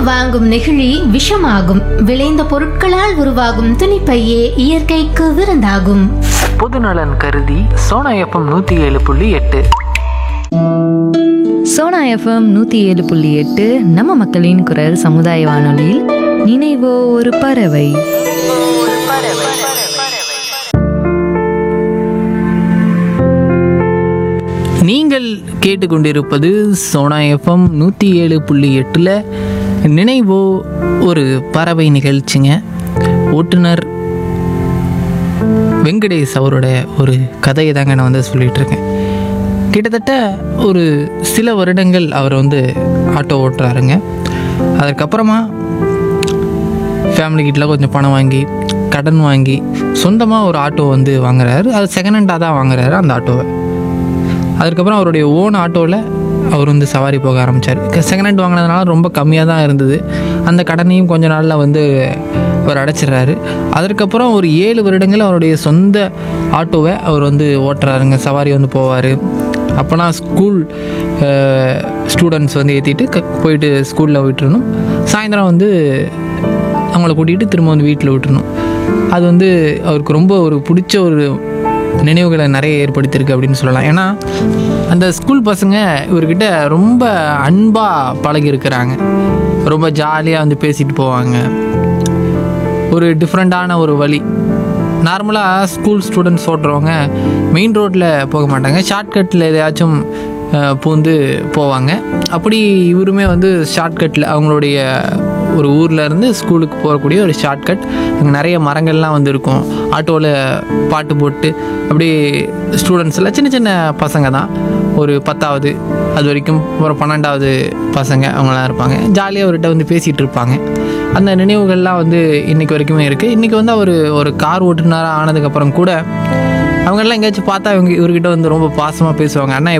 வாங்கும் நெகிழி விஷமாகும் விளைந்த பொருட்களால் உருவாகும் துணிப்பையே இயற்கைக்கு விருந்தாகும் பொதுநலன் கருதி சோனா எஃப்எம் நூற்றி ஏழு புள்ளி எட்டு சோனா எஃப்எம் நூற்றி ஏழு புள்ளி எட்டு நம்ம மக்களின் குரல் சமுதாய வானொலியில் நினைவோ ஒரு பறவை நீங்கள் கேட்டுக்கொண்டிருப்பது சோனா எஃப்எம் நூற்றி ஏழு புள்ளி எட்டில் நினைவோ ஒரு பறவை நிகழ்ச்சிங்க ஓட்டுநர் வெங்கடேஷ் அவரோட ஒரு கதையை தாங்க நான் வந்து சொல்லிட்டு இருக்கேன் கிட்டத்தட்ட ஒரு சில வருடங்கள் அவர் வந்து ஆட்டோ ஓட்டுறாருங்க அதுக்கப்புறமா ஃபேமிலி கிட்ட கொஞ்சம் பணம் வாங்கி கடன் வாங்கி சொந்தமாக ஒரு ஆட்டோ வந்து வாங்குறாரு அது செகண்ட் ஹேண்டாக தான் வாங்குறாரு அந்த ஆட்டோவை அதுக்கப்புறம் அவருடைய ஓன் ஆட்டோவில் அவர் வந்து சவாரி போக ஆரம்பித்தார் செகண்ட் ஹேண்ட் வாங்கினதுனால ரொம்ப கம்மியாக தான் இருந்தது அந்த கடனையும் கொஞ்ச நாளில் வந்து அவர் அடைச்சிடுறாரு அதற்கப்புறம் ஒரு ஏழு வருடங்கள் அவருடைய சொந்த ஆட்டோவை அவர் வந்து ஓட்டுறாருங்க சவாரி வந்து போவார் அப்போனா ஸ்கூல் ஸ்டூடெண்ட்ஸ் வந்து ஏற்றிட்டு க போயிட்டு ஸ்கூலில் விட்டுறணும் சாயந்தரம் வந்து அவங்கள கூட்டிகிட்டு திரும்ப வந்து வீட்டில் விட்டுறணும் அது வந்து அவருக்கு ரொம்ப ஒரு பிடிச்ச ஒரு நினைவுகளை நிறைய ஏற்படுத்தியிருக்கு அப்படின்னு சொல்லலாம் ஏன்னா அந்த ஸ்கூல் பசங்க இவர்கிட்ட ரொம்ப அன்பாக பழகியிருக்கிறாங்க ரொம்ப ஜாலியாக வந்து பேசிட்டு போவாங்க ஒரு டிஃப்ரெண்ட்டான ஒரு வழி நார்மலாக ஸ்கூல் ஸ்டூடெண்ட்ஸ் ஓட்டுறவங்க மெயின் ரோட்டில் போக மாட்டாங்க ஷார்ட்கட்டில் எதையாச்சும் அஹ், பூந்து போவாங்க அப்படி இவருமே வந்து ஷார்ட்கட்டில் அவங்களுடைய ஒரு ஊர்ல இருந்து ஸ்கூலுக்கு போகக்கூடிய ஒரு ஷார்ட்கட் அங்கே நிறைய மரங்கள்லாம் வந்து இருக்கும் ஆட்டோவில் பாட்டு போட்டு அப்படியே ஸ்டூடெண்ட்ஸ் எல்லாம் சின்ன சின்ன பசங்க தான் ஒரு பத்தாவது அது வரைக்கும் ஒரு பன்னெண்டாவது பசங்க அவங்களாம் இருப்பாங்க ஜாலியாக அவர்கிட்ட வந்து பேசிகிட்டு இருப்பாங்க அந்த நினைவுகள்லாம் வந்து இன்னைக்கு வரைக்குமே இருக்குது இன்றைக்கி வந்து அவர் ஒரு கார் ஓட்டுநராக ஆனதுக்கப்புறம் கூட அவங்கெல்லாம் எங்கேயாச்சும் பார்த்தா இவங்க இவர்கிட்ட வந்து ரொம்ப பாசமாக பேசுவாங்க அண்ணா